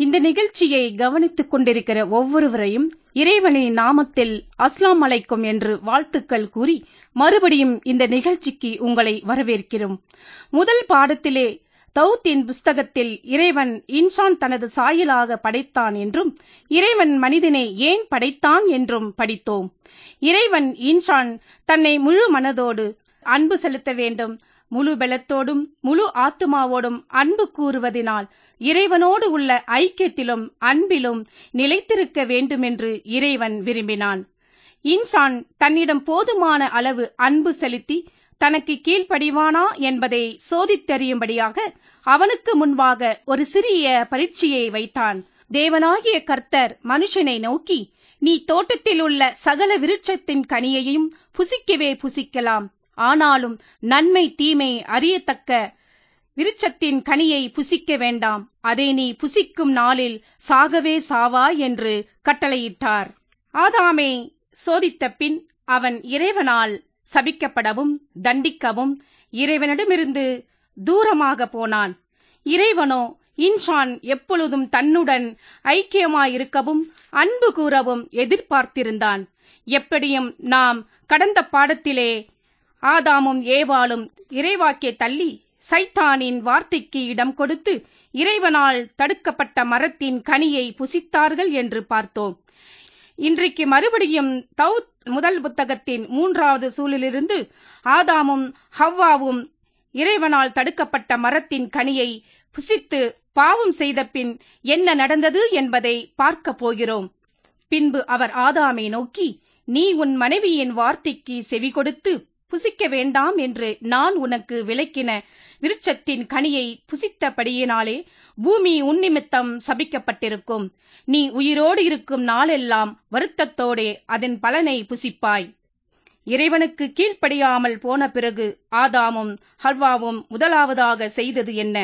இந்த நிகழ்ச்சியை கவனித்துக் கொண்டிருக்கிற ஒவ்வொருவரையும் இறைவனின் நாமத்தில் அஸ்லாம் அலைக்கும் என்று வாழ்த்துக்கள் கூறி மறுபடியும் இந்த நிகழ்ச்சிக்கு உங்களை வரவேற்கிறோம் முதல் பாடத்திலே தௌத்தின் புஸ்தகத்தில் இறைவன் இன்சான் தனது சாயலாக படைத்தான் என்றும் இறைவன் மனிதனை ஏன் படைத்தான் என்றும் படித்தோம் இறைவன் இன்சான் தன்னை முழு மனதோடு அன்பு செலுத்த வேண்டும் முழு பலத்தோடும் முழு ஆத்துமாவோடும் அன்பு கூறுவதினால் இறைவனோடு உள்ள ஐக்கியத்திலும் அன்பிலும் நிலைத்திருக்க வேண்டுமென்று இறைவன் விரும்பினான் இன்சான் தன்னிடம் போதுமான அளவு அன்பு செலுத்தி தனக்கு கீழ்ப்படிவானா என்பதை சோதித்தறியும்படியாக அவனுக்கு முன்பாக ஒரு சிறிய பரீட்சையை வைத்தான் தேவனாகிய கர்த்தர் மனுஷனை நோக்கி நீ தோட்டத்தில் உள்ள சகல விருட்சத்தின் கனியையும் புசிக்கவே புசிக்கலாம் ஆனாலும் நன்மை தீமை அறியத்தக்க விருட்சத்தின் கனியை புசிக்க வேண்டாம் அதை நீ புசிக்கும் நாளில் சாகவே சாவா என்று கட்டளையிட்டார் ஆதாமை சோதித்த பின் அவன் இறைவனால் சபிக்கப்படவும் தண்டிக்கவும் இறைவனிடமிருந்து தூரமாக போனான் இறைவனோ இன்சான் எப்பொழுதும் தன்னுடன் ஐக்கியமாயிருக்கவும் அன்பு கூறவும் எதிர்பார்த்திருந்தான் எப்படியும் நாம் கடந்த பாடத்திலே ஆதாமும் ஏவாளும் இறைவாக்கே தள்ளி சைத்தானின் வார்த்தைக்கு இடம் கொடுத்து இறைவனால் தடுக்கப்பட்ட மரத்தின் கனியை புசித்தார்கள் என்று பார்த்தோம் இன்றைக்கு மறுபடியும் தௌத் முதல் புத்தகத்தின் மூன்றாவது சூழலிலிருந்து ஆதாமும் ஹவ்வாவும் இறைவனால் தடுக்கப்பட்ட மரத்தின் கனியை புசித்து பாவம் செய்த பின் என்ன நடந்தது என்பதை பார்க்க போகிறோம் பின்பு அவர் ஆதாமை நோக்கி நீ உன் மனைவியின் வார்த்தைக்கு செவி கொடுத்து புசிக்க வேண்டாம் என்று நான் உனக்கு விளக்கின விருட்சத்தின் கனியை புசித்தபடியினாலே பூமி உன்னிமித்தம் சபிக்கப்பட்டிருக்கும் நீ உயிரோடு இருக்கும் நாளெல்லாம் வருத்தத்தோடே அதன் பலனை புசிப்பாய் இறைவனுக்கு கீழ்ப்படியாமல் போன பிறகு ஆதாமும் ஹல்வாவும் முதலாவதாக செய்தது என்ன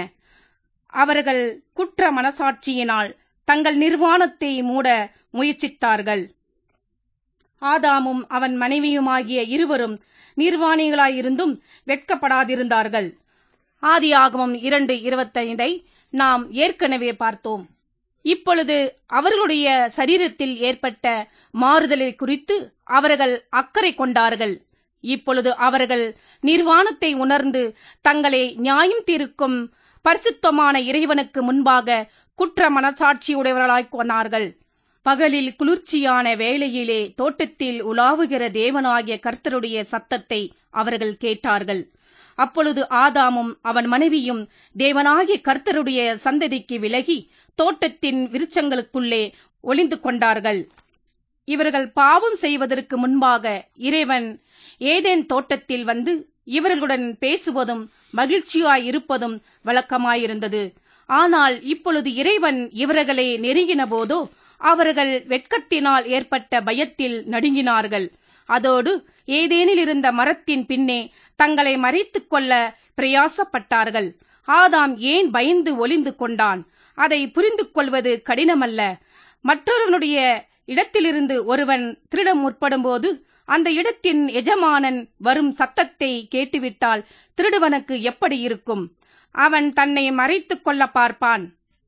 அவர்கள் குற்ற மனசாட்சியினால் தங்கள் நிர்வாணத்தை மூட முயற்சித்தார்கள் ஆதாமும் அவன் மனைவியுமாகிய இருவரும் நிர்வாணிகளாயிருந்தும் வெட்கப்படாதிருந்தார்கள் ஆதியாகமம் இரண்டு இருபத்தைந்தை நாம் ஏற்கனவே பார்த்தோம் இப்பொழுது அவர்களுடைய சரீரத்தில் ஏற்பட்ட மாறுதலை குறித்து அவர்கள் அக்கறை கொண்டார்கள் இப்பொழுது அவர்கள் நிர்வாணத்தை உணர்ந்து தங்களை நியாயம் தீர்க்கும் பரிசுத்தமான இறைவனுக்கு முன்பாக குற்ற மனசாட்சியுடையவர்களாய் கொண்டார்கள் பகலில் குளிர்ச்சியான வேளையிலே தோட்டத்தில் உலாவுகிற தேவனாகிய கர்த்தருடைய சத்தத்தை அவர்கள் கேட்டார்கள் அப்பொழுது ஆதாமும் அவன் மனைவியும் தேவனாகிய கர்த்தருடைய சந்ததிக்கு விலகி தோட்டத்தின் விருச்சங்களுக்குள்ளே ஒளிந்து கொண்டார்கள் இவர்கள் பாவம் செய்வதற்கு முன்பாக இறைவன் ஏதேன் தோட்டத்தில் வந்து இவர்களுடன் பேசுவதும் மகிழ்ச்சியாய் இருப்பதும் வழக்கமாயிருந்தது ஆனால் இப்பொழுது இறைவன் இவர்களை நெருங்கின போதோ அவர்கள் வெட்கத்தினால் ஏற்பட்ட பயத்தில் நடுங்கினார்கள் அதோடு ஏதேனில் இருந்த மரத்தின் பின்னே தங்களை மறைத்துக் கொள்ள பிரயாசப்பட்டார்கள் ஆதாம் ஏன் பயந்து ஒளிந்து கொண்டான் அதை புரிந்து கொள்வது கடினமல்ல மற்றொருவனுடைய இடத்திலிருந்து ஒருவன் திருட முற்படும் போது அந்த இடத்தின் எஜமானன் வரும் சத்தத்தை கேட்டுவிட்டால் திருடுவனுக்கு எப்படி இருக்கும் அவன் தன்னை மறைத்துக் கொள்ள பார்ப்பான்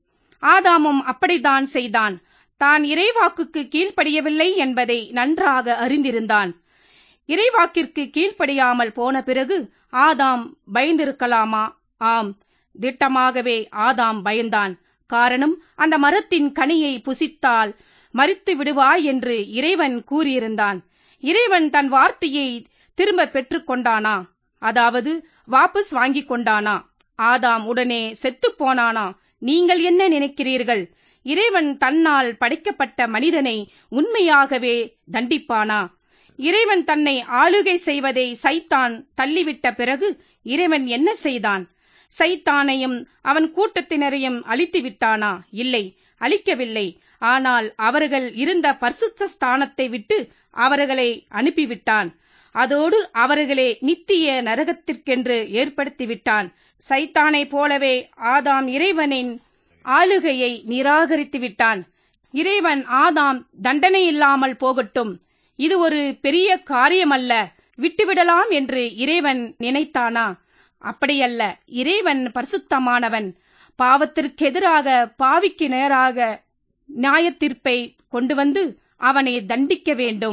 ஆதாமும் அப்படித்தான் செய்தான் தான் இறைவாக்குக்கு கீழ்ப்படியவில்லை என்பதை நன்றாக அறிந்திருந்தான் இறைவாக்கிற்கு கீழ்ப்படியாமல் போன பிறகு ஆதாம் பயந்திருக்கலாமா ஆம் திட்டமாகவே ஆதாம் பயந்தான் காரணம் அந்த மரத்தின் கனியை புசித்தால் மறித்து விடுவாய் என்று இறைவன் கூறியிருந்தான் இறைவன் தன் வார்த்தையை திரும்ப பெற்றுக்கொண்டானா அதாவது வாபஸ் வாங்கி கொண்டானா ஆதாம் உடனே செத்து போனானா நீங்கள் என்ன நினைக்கிறீர்கள் இறைவன் தன்னால் படைக்கப்பட்ட மனிதனை உண்மையாகவே தண்டிப்பானா இறைவன் தன்னை ஆளுகை செய்வதை சைத்தான் தள்ளிவிட்ட பிறகு இறைவன் என்ன செய்தான் சைத்தானையும் அவன் கூட்டத்தினரையும் அழித்து விட்டானா இல்லை அழிக்கவில்லை ஆனால் அவர்கள் இருந்த பரிசுத்த ஸ்தானத்தை விட்டு அவர்களை அனுப்பிவிட்டான் அதோடு அவர்களே நித்திய நரகத்திற்கென்று ஏற்படுத்திவிட்டான் சைத்தானை போலவே ஆதாம் இறைவனின் ஆளுகையை நிராகரித்து விட்டான் இறைவன் ஆதாம் தண்டனை இல்லாமல் போகட்டும் இது ஒரு பெரிய காரியமல்ல விட்டுவிடலாம் என்று இறைவன் நினைத்தானா அப்படியல்ல இறைவன் பரிசுத்தமானவன் பாவத்திற்கு எதிராக பாவிக்கு நேராக நியாயத்தீர்ப்பை கொண்டு வந்து அவனை தண்டிக்க வேண்டும்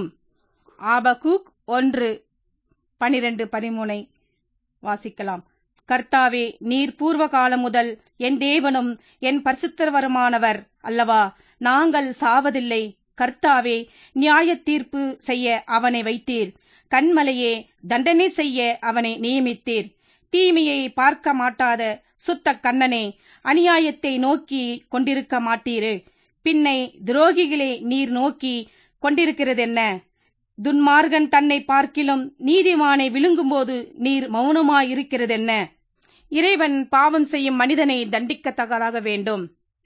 ஆபகூக் ஒன்று பனிரெண்டு பதிமூனை வாசிக்கலாம் கர்த்தாவே நீர் பூர்வ காலம் முதல் என் தேவனும் என் பரிசுத்தவருமானவர் அல்லவா நாங்கள் சாவதில்லை கர்த்தாவே நியாய தீர்ப்பு செய்ய அவனை வைத்தீர் கண்மலையே தண்டனை செய்ய அவனை நியமித்தீர் தீமையை பார்க்க மாட்டாத சுத்த கண்ணனே அநியாயத்தை நோக்கி கொண்டிருக்க மாட்டீரு பின்னை துரோகிகளே நீர் நோக்கி கொண்டிருக்கிறதென்ன துன்மார்கன் தன்னை பார்க்கிலும் நீதிமானை விழுங்கும்போது நீர் மௌனமாயிருக்கிறதென்ன இறைவன் பாவம் செய்யும் மனிதனை தண்டிக்கத்தக்கதாக வேண்டும்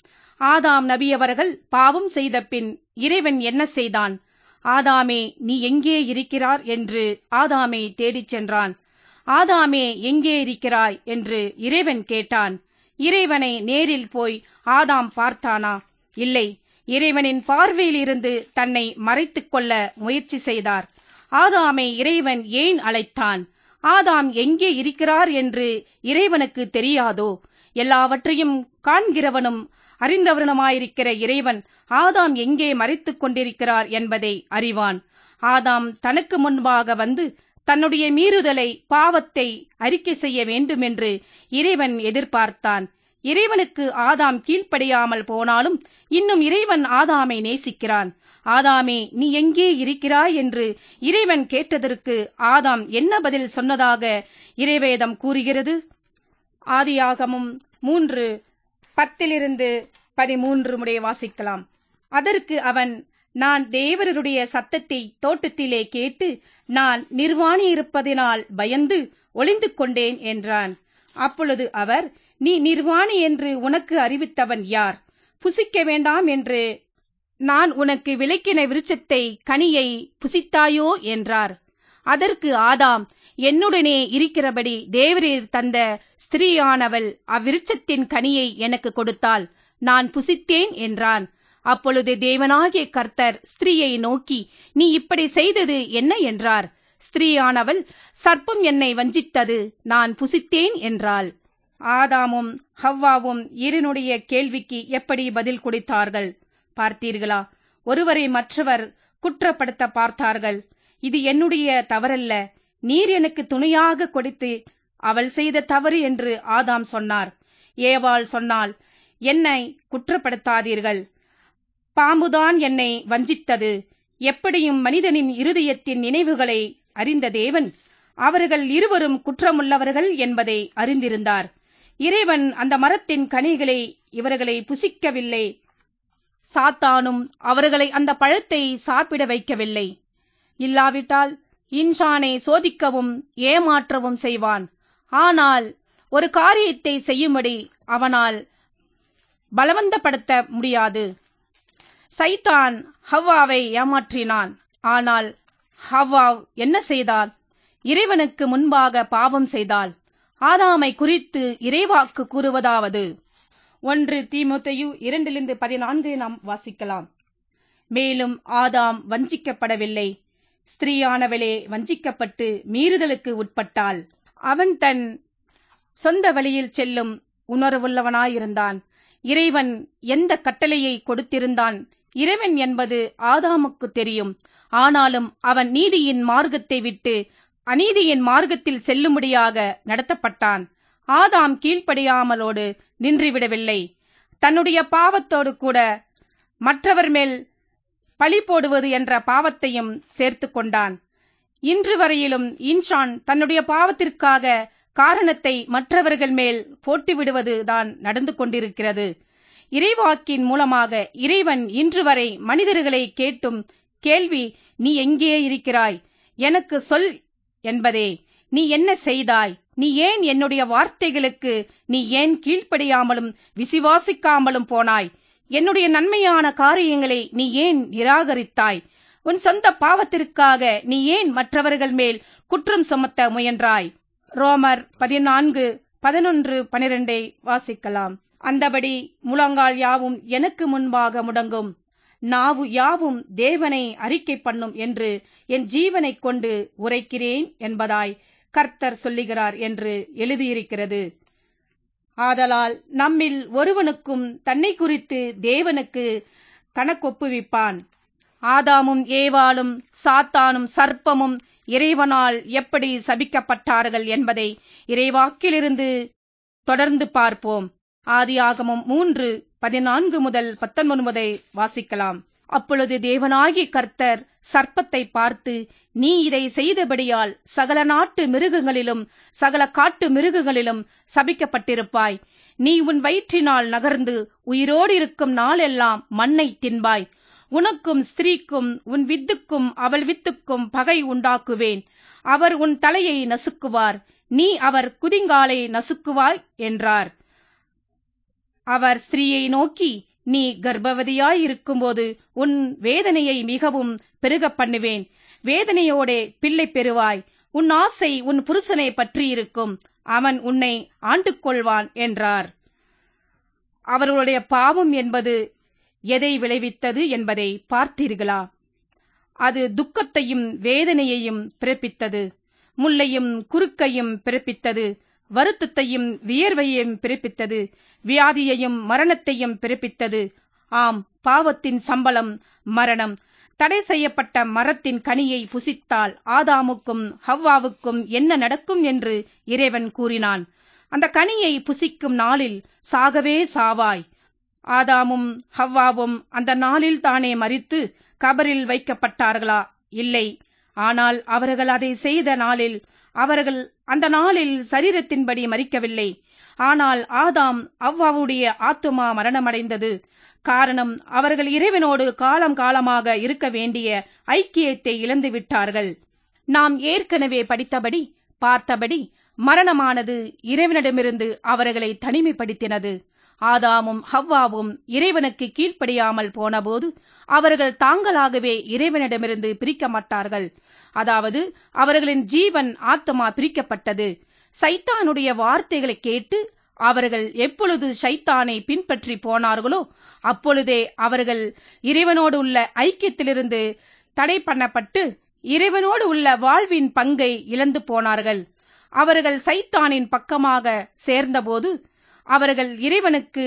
ஆதாம் நபி அவர்கள் பாவம் செய்த பின் இறைவன் என்ன செய்தான் ஆதாமே நீ எங்கே இருக்கிறார் என்று ஆதாமை தேடிச் சென்றான் ஆதாமே எங்கே இருக்கிறாய் என்று இறைவன் கேட்டான் இறைவனை நேரில் போய் ஆதாம் பார்த்தானா இல்லை இறைவனின் பார்வையில் இருந்து தன்னை மறைத்துக் கொள்ள முயற்சி செய்தார் ஆதாமை இறைவன் ஏன் அழைத்தான் ஆதாம் எங்கே இருக்கிறார் என்று இறைவனுக்கு தெரியாதோ எல்லாவற்றையும் காண்கிறவனும் அறிந்தவனுமாயிருக்கிற இறைவன் ஆதாம் எங்கே மறைத்துக் கொண்டிருக்கிறார் என்பதை அறிவான் ஆதாம் தனக்கு முன்பாக வந்து தன்னுடைய மீறுதலை பாவத்தை அறிக்கை செய்ய வேண்டுமென்று இறைவன் எதிர்பார்த்தான் இறைவனுக்கு ஆதாம் கீழ்ப்படியாமல் போனாலும் இன்னும் இறைவன் ஆதாமை நேசிக்கிறான் ஆதாமே நீ எங்கே இருக்கிறாய் என்று இறைவன் கேட்டதற்கு ஆதாம் என்ன பதில் சொன்னதாக இறைவேதம் கூறுகிறது ஆதியாகமும் மூன்று பத்திலிருந்து பதிமூன்று முறை வாசிக்கலாம் அதற்கு அவன் நான் தேவருடைய சத்தத்தை தோட்டத்திலே கேட்டு நான் நிர்வாணி இருப்பதினால் பயந்து ஒளிந்து கொண்டேன் என்றான் அப்பொழுது அவர் நீ நிர்வாணி என்று உனக்கு அறிவித்தவன் யார் புசிக்க வேண்டாம் என்று நான் உனக்கு விளக்கின விருட்சத்தை கனியை புசித்தாயோ என்றார் அதற்கு ஆதாம் என்னுடனே இருக்கிறபடி தேவரீர் தந்த ஸ்திரீயானவள் அவ்விருட்சத்தின் கனியை எனக்கு கொடுத்தாள் நான் புசித்தேன் என்றான் அப்பொழுது தேவனாகிய கர்த்தர் ஸ்திரீயை நோக்கி நீ இப்படி செய்தது என்ன என்றார் ஸ்திரீயானவள் சர்ப்பம் என்னை வஞ்சித்தது நான் புசித்தேன் என்றாள் ஆதாமும் ஹவ்வாவும் இருனுடைய கேள்விக்கு எப்படி பதில் கொடுத்தார்கள் பார்த்தீர்களா ஒருவரை மற்றவர் குற்றப்படுத்த பார்த்தார்கள் இது என்னுடைய தவறல்ல நீர் எனக்கு துணையாக கொடுத்து அவள் செய்த தவறு என்று ஆதாம் சொன்னார் ஏவாள் சொன்னால் என்னை குற்றப்படுத்தாதீர்கள் பாம்புதான் என்னை வஞ்சித்தது எப்படியும் மனிதனின் இருதயத்தின் நினைவுகளை அறிந்த தேவன் அவர்கள் இருவரும் குற்றமுள்ளவர்கள் என்பதை அறிந்திருந்தார் இறைவன் அந்த மரத்தின் கனிகளை இவர்களை புசிக்கவில்லை சாத்தானும் அவர்களை அந்த பழத்தை சாப்பிட வைக்கவில்லை இல்லாவிட்டால் இன்சானை சோதிக்கவும் ஏமாற்றவும் செய்வான் ஆனால் ஒரு காரியத்தை செய்யும்படி அவனால் பலவந்தப்படுத்த முடியாது சைத்தான் ஹவ்வாவை ஏமாற்றினான் ஆனால் ஹவ்வா என்ன செய்தாள் இறைவனுக்கு முன்பாக பாவம் செய்தாள் ஆதாமை குறித்து இறைவாக்கு கூறுவதாவது ஒன்று தீமுத்தையு இரண்டிலிருந்து பதினான்கு நாம் வாசிக்கலாம் மேலும் ஆதாம் வஞ்சிக்கப்படவில்லை ஸ்திரீயானவளே வஞ்சிக்கப்பட்டு மீறுதலுக்கு உட்பட்டாள் அவன் தன் சொந்த வழியில் செல்லும் உணர்வுள்ளவனாயிருந்தான் இறைவன் எந்த கட்டளையை கொடுத்திருந்தான் இறைவன் என்பது ஆதாமுக்கு தெரியும் ஆனாலும் அவன் நீதியின் மார்க்கத்தை விட்டு அநீதியின் மார்க்கத்தில் செல்லும்படியாக நடத்தப்பட்டான் ஆதாம் கீழ்ப்படியாமலோடு நின்றுவிடவில்லை தன்னுடைய பாவத்தோடு கூட மற்றவர் மேல் பழி போடுவது என்ற பாவத்தையும் சேர்த்து கொண்டான் இன்று வரையிலும் இன்சான் தன்னுடைய பாவத்திற்காக காரணத்தை மற்றவர்கள் மேல் போட்டுவிடுவது தான் நடந்து கொண்டிருக்கிறது இறைவாக்கின் மூலமாக இறைவன் இன்று வரை மனிதர்களை கேட்டும் கேள்வி நீ எங்கே இருக்கிறாய் எனக்கு சொல் என்பதே நீ என்ன செய்தாய் நீ ஏன் என்னுடைய வார்த்தைகளுக்கு நீ ஏன் கீழ்ப்படியாமலும் விசுவாசிக்காமலும் போனாய் என்னுடைய நன்மையான காரியங்களை நீ ஏன் நிராகரித்தாய் உன் சொந்த பாவத்திற்காக நீ ஏன் மற்றவர்கள் மேல் குற்றம் சுமத்த முயன்றாய் ரோமர் பதினான்கு பதினொன்று பனிரெண்டை வாசிக்கலாம் அந்தபடி முழங்கால் யாவும் எனக்கு முன்பாக முடங்கும் நாவு யாவும் தேவனை அறிக்கை பண்ணும் என்று என் ஜீவனைக் கொண்டு உரைக்கிறேன் என்பதாய் கர்த்தர் சொல்லுகிறார் என்று எழுதியிருக்கிறது ஆதலால் நம்மில் ஒருவனுக்கும் தன்னை குறித்து தேவனுக்கு கணக்கொப்புவிப்பான் ஆதாமும் ஏவாளும் சாத்தானும் சர்ப்பமும் இறைவனால் எப்படி சபிக்கப்பட்டார்கள் என்பதை இறைவாக்கிலிருந்து தொடர்ந்து பார்ப்போம் ஆதியாகமம் மூன்று பதினான்கு முதல் பத்தொன்பது முதல் வாசிக்கலாம் அப்பொழுது தேவனாகி கர்த்தர் சர்ப்பத்தை பார்த்து நீ இதை செய்தபடியால் சகல நாட்டு மிருகங்களிலும் சகல காட்டு மிருகங்களிலும் சபிக்கப்பட்டிருப்பாய் நீ உன் வயிற்றினால் நகர்ந்து உயிரோடு இருக்கும் நாளெல்லாம் மண்ணை தின்பாய் உனக்கும் ஸ்திரீக்கும் உன் வித்துக்கும் அவள் வித்துக்கும் பகை உண்டாக்குவேன் அவர் உன் தலையை நசுக்குவார் நீ அவர் குதிங்காலை நசுக்குவாய் என்றார் அவர் ஸ்திரீயை நோக்கி நீ கர்ப்பவதியாய் இருக்கும்போது உன் வேதனையை மிகவும் பெருக பண்ணுவேன் வேதனையோடே பிள்ளை பெறுவாய் உன் ஆசை உன் புருஷனை பற்றியிருக்கும் அவன் உன்னை ஆண்டு கொள்வான் என்றார் அவர்களுடைய பாவம் என்பது எதை விளைவித்தது என்பதை பார்த்தீர்களா அது துக்கத்தையும் வேதனையையும் பிறப்பித்தது முல்லையும் குறுக்கையும் பிறப்பித்தது வருத்தத்தையும் வியர்வையையும் பிறப்பித்தது வியாதியையும் மரணத்தையும் பிறப்பித்தது ஆம் பாவத்தின் சம்பளம் மரணம் தடை செய்யப்பட்ட மரத்தின் கனியை புசித்தால் ஆதாமுக்கும் ஹவ்வாவுக்கும் என்ன நடக்கும் என்று இறைவன் கூறினான் அந்த கனியை புசிக்கும் நாளில் சாகவே சாவாய் ஆதாமும் ஹவ்வாவும் அந்த நாளில் தானே மறித்து கபரில் வைக்கப்பட்டார்களா இல்லை ஆனால் அவர்கள் அதை செய்த நாளில் அவர்கள் அந்த நாளில் சரீரத்தின்படி மறிக்கவில்லை ஆனால் ஆதாம் அவ்வாவுடைய ஆத்துமா மரணமடைந்தது காரணம் அவர்கள் இறைவனோடு காலம் காலமாக இருக்க வேண்டிய ஐக்கியத்தை இழந்து விட்டார்கள் நாம் ஏற்கனவே படித்தபடி பார்த்தபடி மரணமானது இறைவனிடமிருந்து அவர்களை தனிமைப்படுத்தினது ஆதாமும் ஹவ்வாவும் இறைவனுக்கு கீழ்ப்படியாமல் போனபோது அவர்கள் தாங்களாகவே இறைவனிடமிருந்து பிரிக்க மாட்டார்கள் அதாவது அவர்களின் ஜீவன் ஆத்மா பிரிக்கப்பட்டது சைத்தானுடைய வார்த்தைகளை கேட்டு அவர்கள் எப்பொழுது சைத்தானை பின்பற்றி போனார்களோ அப்பொழுதே அவர்கள் இறைவனோடு உள்ள ஐக்கியத்திலிருந்து தடை பண்ணப்பட்டு இறைவனோடு உள்ள வாழ்வின் பங்கை இழந்து போனார்கள் அவர்கள் சைத்தானின் பக்கமாக சேர்ந்தபோது அவர்கள் இறைவனுக்கு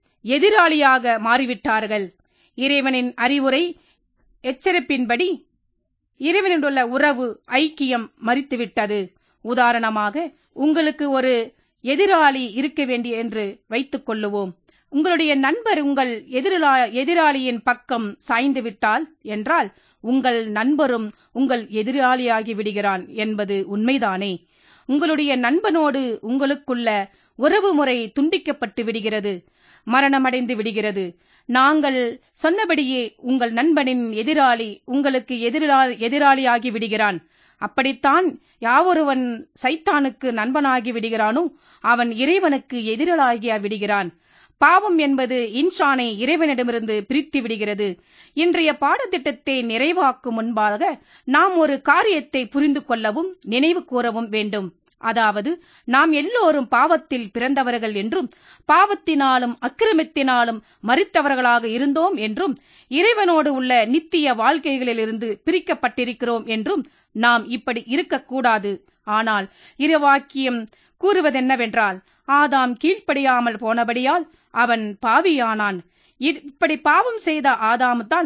எதிராளியாக மாறிவிட்டார்கள் இறைவனின் அறிவுரை எச்சரிப்பின்படி இறைவனுடைய உறவு ஐக்கியம் மறித்துவிட்டது உதாரணமாக உங்களுக்கு ஒரு எதிராளி இருக்க வேண்டிய என்று வைத்துக் கொள்ளுவோம் உங்களுடைய நண்பர் உங்கள் எதிரா எதிராளியின் பக்கம் சாய்ந்து விட்டால் என்றால் உங்கள் நண்பரும் உங்கள் எதிராளியாகி விடுகிறான் என்பது உண்மைதானே உங்களுடைய நண்பனோடு உங்களுக்குள்ள உறவு முறை துண்டிக்கப்பட்டு விடுகிறது மரணமடைந்து விடுகிறது நாங்கள் சொன்னபடியே உங்கள் நண்பனின் எதிராளி உங்களுக்கு எதிரா எதிராளியாகி விடுகிறான் அப்படித்தான் யாவொருவன் சைத்தானுக்கு நண்பனாகி விடுகிறானோ அவன் இறைவனுக்கு எதிராளாகிய விடுகிறான் பாவம் என்பது இன்சானை இறைவனிடமிருந்து பிரித்து விடுகிறது இன்றைய பாடத்திட்டத்தை நிறைவாக்கும் முன்பாக நாம் ஒரு காரியத்தை புரிந்து கொள்ளவும் நினைவு கூறவும் வேண்டும் அதாவது நாம் எல்லோரும் பாவத்தில் பிறந்தவர்கள் என்றும் பாவத்தினாலும் அக்கிரமத்தினாலும் மறித்தவர்களாக இருந்தோம் என்றும் இறைவனோடு உள்ள நித்திய வாழ்க்கைகளிலிருந்து பிரிக்கப்பட்டிருக்கிறோம் என்றும் நாம் இப்படி இருக்கக்கூடாது ஆனால் இரவாக்கியம் கூறுவதென்னவென்றால் ஆதாம் கீழ்ப்படியாமல் போனபடியால் அவன் பாவியானான் இப்படி பாவம் செய்த ஆதாமுதான்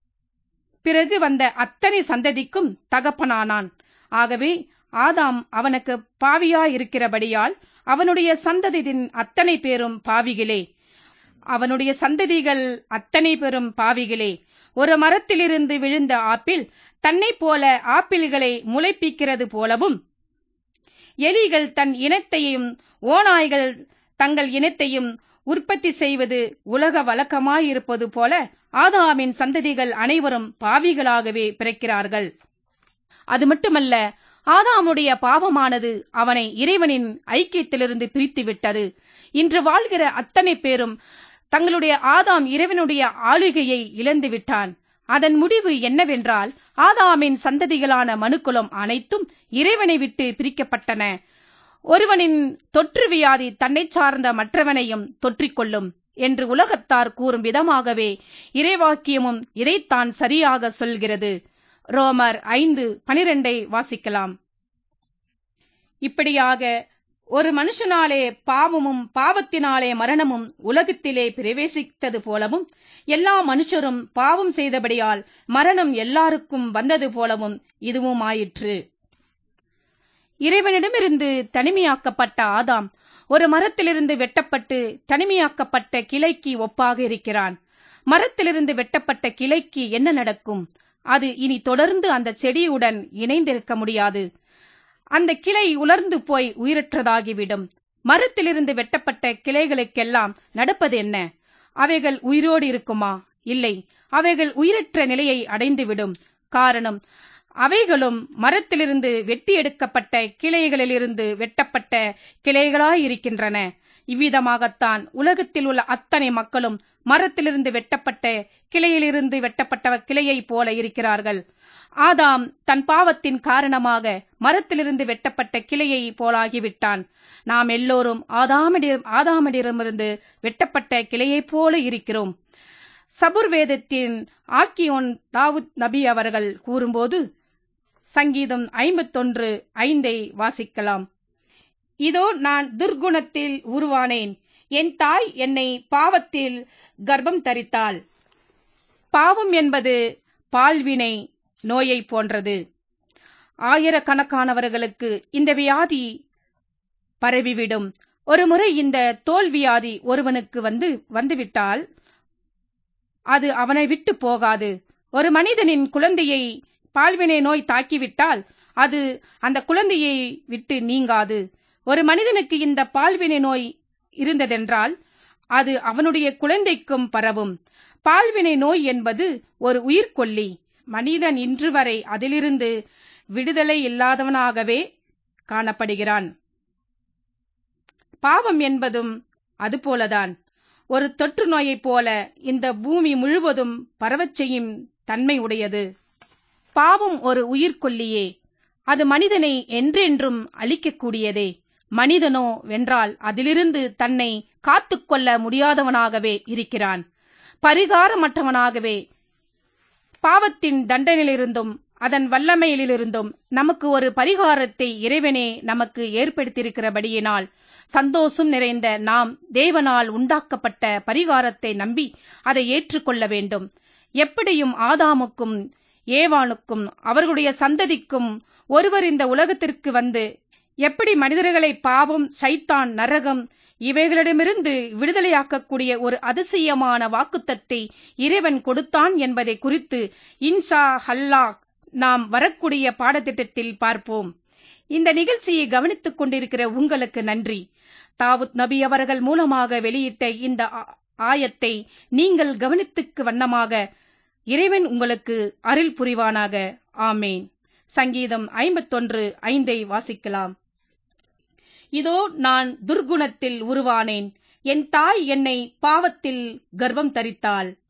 பிறகு வந்த அத்தனை சந்ததிக்கும் தகப்பனானான் ஆகவே ஆதாம் அவனுக்கு பாவியாயிருக்கிறபடியால் அவனுடைய சந்ததியின் அத்தனை பேரும் பாவிகளே அவனுடைய சந்ததிகள் அத்தனை பேரும் பாவிகளே ஒரு மரத்திலிருந்து விழுந்த ஆப்பிள் தன்னை போல ஆப்பிள்களை முளைப்பிக்கிறது போலவும் எலிகள் தன் இனத்தையும் ஓநாய்கள் தங்கள் இனத்தையும் உற்பத்தி செய்வது உலக வழக்கமாயிருப்பது போல ஆதாமின் சந்ததிகள் அனைவரும் பாவிகளாகவே பிறக்கிறார்கள் அது மட்டுமல்ல ஆதாமுடைய பாவமானது அவனை இறைவனின் ஐக்கியத்திலிருந்து பிரித்து விட்டது இன்று வாழ்கிற அத்தனை பேரும் தங்களுடைய ஆதாம் இறைவனுடைய ஆளுகையை இழந்து விட்டான் அதன் முடிவு என்னவென்றால் ஆதாமின் சந்ததிகளான மனுக்குலம் அனைத்தும் இறைவனை விட்டு பிரிக்கப்பட்டன ஒருவனின் தொற்று வியாதி தன்னை சார்ந்த மற்றவனையும் தொற்றிக்கொள்ளும் என்று உலகத்தார் கூறும் விதமாகவே இறைவாக்கியமும் இதைத்தான் சரியாக சொல்கிறது ரோமர் ஐந்து பனிரெண்டை வாசிக்கலாம் இப்படியாக ஒரு மனுஷனாலே பாவமும் பாவத்தினாலே மரணமும் உலகத்திலே பிரவேசித்தது போலவும் எல்லா மனுஷரும் பாவம் செய்தபடியால் மரணம் எல்லாருக்கும் வந்தது போலவும் இதுவும் ஆயிற்று இறைவனிடமிருந்து தனிமையாக்கப்பட்ட ஆதாம் ஒரு மரத்திலிருந்து வெட்டப்பட்டு தனிமையாக்கப்பட்ட கிளைக்கு ஒப்பாக இருக்கிறான் மரத்திலிருந்து வெட்டப்பட்ட கிளைக்கு என்ன நடக்கும் அது இனி தொடர்ந்து அந்த செடியுடன் இணைந்திருக்க முடியாது அந்த கிளை உலர்ந்து போய் உயிரற்றதாகிவிடும் மரத்திலிருந்து வெட்டப்பட்ட கிளைகளுக்கெல்லாம் நடப்பது என்ன அவைகள் உயிரோடு இருக்குமா இல்லை அவைகள் உயிரற்ற நிலையை அடைந்துவிடும் காரணம் அவைகளும் மரத்திலிருந்து வெட்டி எடுக்கப்பட்ட கிளைகளிலிருந்து வெட்டப்பட்ட கிளைகளாயிருக்கின்றன இவ்விதமாகத்தான் உலகத்தில் உள்ள அத்தனை மக்களும் மரத்திலிருந்து வெட்டப்பட்ட கிளையிலிருந்து வெட்டப்பட்ட கிளையைப் போல இருக்கிறார்கள் ஆதாம் தன் பாவத்தின் காரணமாக மரத்திலிருந்து வெட்டப்பட்ட கிளையை போலாகிவிட்டான் நாம் எல்லோரும் ஆதாமிடம் ஆதாமிடமிருந்து வெட்டப்பட்ட கிளையைப் போல இருக்கிறோம் சபுர் வேதத்தின் ஆக்கியோன் தாவூத் நபி அவர்கள் கூறும்போது சங்கீதம் ஐம்பத்தொன்று ஐந்தை வாசிக்கலாம் இதோ நான் துர்குணத்தில் உருவானேன் என் தாய் என்னை பாவத்தில் கர்ப்பம் தரித்தாள் பாவம் என்பது பால்வினை நோயை போன்றது ஆயிரக்கணக்கானவர்களுக்கு இந்த வியாதி பரவிவிடும் ஒரு முறை இந்த தோல் வியாதி ஒருவனுக்கு வந்து வந்துவிட்டால் அது அவனை விட்டு போகாது ஒரு மனிதனின் குழந்தையை பால்வினை நோய் தாக்கிவிட்டால் அது அந்த குழந்தையை விட்டு நீங்காது ஒரு மனிதனுக்கு இந்த பால்வினை நோய் இருந்ததென்றால் அது அவனுடைய குழந்தைக்கும் பரவும் பால்வினை நோய் என்பது ஒரு உயிர்கொல்லி மனிதன் இன்று வரை அதிலிருந்து விடுதலை இல்லாதவனாகவே காணப்படுகிறான் பாவம் என்பதும் அதுபோலதான் ஒரு தொற்று நோயைப் போல இந்த பூமி முழுவதும் பரவச் செய்யும் தன்மை உடையது பாவம் ஒரு உயிர்கொல்லியே அது மனிதனை என்றென்றும் அழிக்கக்கூடியதே மனிதனோ வென்றால் அதிலிருந்து தன்னை காத்துக்கொள்ள முடியாதவனாகவே இருக்கிறான் பரிகாரமற்றவனாகவே பாவத்தின் தண்டனையிலிருந்தும் அதன் வல்லமையிலிருந்தும் நமக்கு ஒரு பரிகாரத்தை இறைவனே நமக்கு ஏற்படுத்தியிருக்கிறபடியினால் சந்தோஷம் நிறைந்த நாம் தேவனால் உண்டாக்கப்பட்ட பரிகாரத்தை நம்பி அதை ஏற்றுக்கொள்ள வேண்டும் எப்படியும் ஆதாமுக்கும் ஏவானுக்கும் அவர்களுடைய சந்ததிக்கும் ஒருவர் இந்த உலகத்திற்கு வந்து எப்படி மனிதர்களை பாவம் சைத்தான் நரகம் இவைகளிடமிருந்து விடுதலையாக்கக்கூடிய ஒரு அதிசயமான வாக்குத்தத்தை இறைவன் கொடுத்தான் என்பதை குறித்து இன்ஷா ஹல்லா நாம் வரக்கூடிய பாடத்திட்டத்தில் பார்ப்போம் இந்த நிகழ்ச்சியை கவனித்துக் கொண்டிருக்கிற உங்களுக்கு நன்றி தாவூத் நபி அவர்கள் மூலமாக வெளியிட்ட இந்த ஆயத்தை நீங்கள் கவனித்துக்கு வண்ணமாக இறைவன் உங்களுக்கு அருள் புரிவானாக ஆமேன் சங்கீதம் ஐம்பத்தொன்று ஐந்தை வாசிக்கலாம் இதோ நான் துர்குணத்தில் உருவானேன் என் தாய் என்னை பாவத்தில் கர்ப்பம் தரித்தாள்